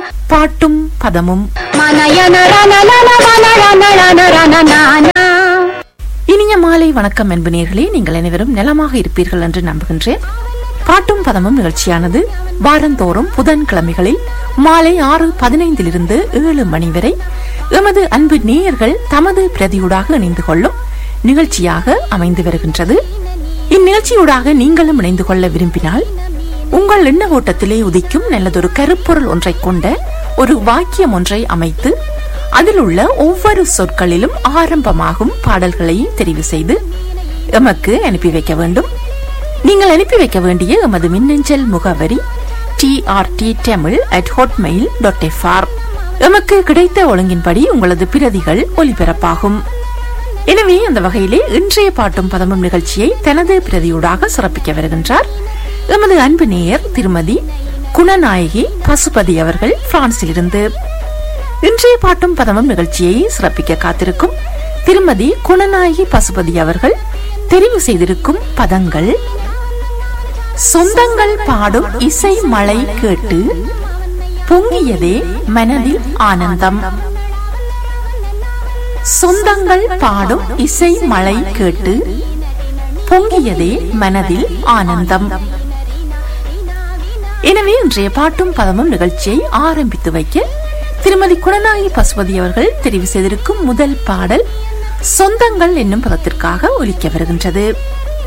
பாட்டும் பதமும் இனிய மாலை வணக்கம் என்பு நேர்களே நீங்கள் அனைவரும் நலமாக இருப்பீர்கள் என்று நம்புகின்றேன் பாட்டும் பதமும் நிகழ்ச்சியானது வாரந்தோறும் புதன்கிழமைகளில் மாலை ஆறு பதினைந்திலிருந்து ஏழு மணி வரை எமது அன்பு நேயர்கள் தமது பிரதியூடாக இணைந்து கொள்ளும் நிகழ்ச்சியாக அமைந்து வருகின்றது இந்நிகழ்ச்சியூடாக நீங்களும் இணைந்து கொள்ள விரும்பினால் உங்கள் எண்ண ஓட்டத்திலே உதிக்கும் நல்லதொரு கருப்பொருள் ஒன்றை கொண்ட ஒரு வாக்கியம் ஒன்றை அமைத்து அதில் உள்ள ஒவ்வொரு சொற்களிலும் ஆரம்பமாகும் பாடல்களை தெரிவு செய்து எமக்கு அனுப்பி வைக்க வேண்டும் நீங்கள் அனுப்பி வைக்க வேண்டிய எமது மின்னஞ்சல் முகவரி T R T Tamil at hotmail dot FR எமக்கு கிடைத்த ஒழுங்கின்படி உங்களது பிரதிகள் ஒலிபரப்பாகும் எனவே அந்த வகையிலே இன்றைய பாட்டும் பதமும் நிகழ்ச்சியை தனது பிரதியூடாக சிறப்பிக்க வருகின்றார் எமது அன்பு நேயர் திருமதி குணநாயகி பசுபதி அவர்கள் பிரான்சிலிருந்து இன்றைய பாட்டும் பதமும் நிகழ்ச்சியை சிறப்பிக்க காத்திருக்கும் திருமதி குணநாயகி பசுபதி அவர்கள் தெரிவு செய்திருக்கும் பதங்கள் சொந்தங்கள் பாடும் இசை மழை கேட்டு பொங்கியதே மனதில் ஆனந்தம் சொந்தங்கள் பாடும் இசை மழை கேட்டு பொங்கியதே மனதில் ஆனந்தம் எனவே இன்றைய பாட்டும் பதமும் நிகழ்ச்சியை ஆரம்பித்து வைக்க திருமதி குணநாயகி பசுபதி அவர்கள் தெரிவு செய்திருக்கும் முதல் பாடல் சொந்தங்கள் என்னும் பதத்திற்காக ஒலிக்க வருகின்றது